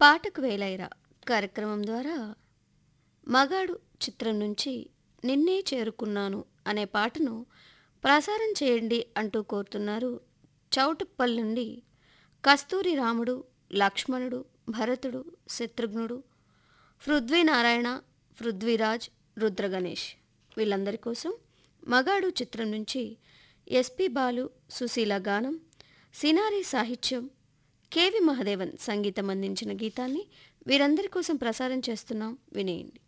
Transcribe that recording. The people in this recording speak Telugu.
పాటకు వేలైరా కార్యక్రమం ద్వారా మగాడు చిత్రం నుంచి నిన్నే చేరుకున్నాను అనే పాటను ప్రసారం చేయండి అంటూ కోరుతున్నారు చౌటుప్పల్ నుండి కస్తూరి రాముడు లక్ష్మణుడు భరతుడు శత్రుఘ్నుడు పృథ్వీనారాయణ పృథ్వీరాజ్ రుద్రగణేష్ వీళ్ళందరి కోసం మగాడు చిత్రం నుంచి ఎస్పి బాలు సుశీల గానం సినారి సాహిత్యం కేవి మహదేవన్ సంగీతం అందించిన గీతాన్ని వీరందరి కోసం ప్రసారం చేస్తున్నాం వినేయండి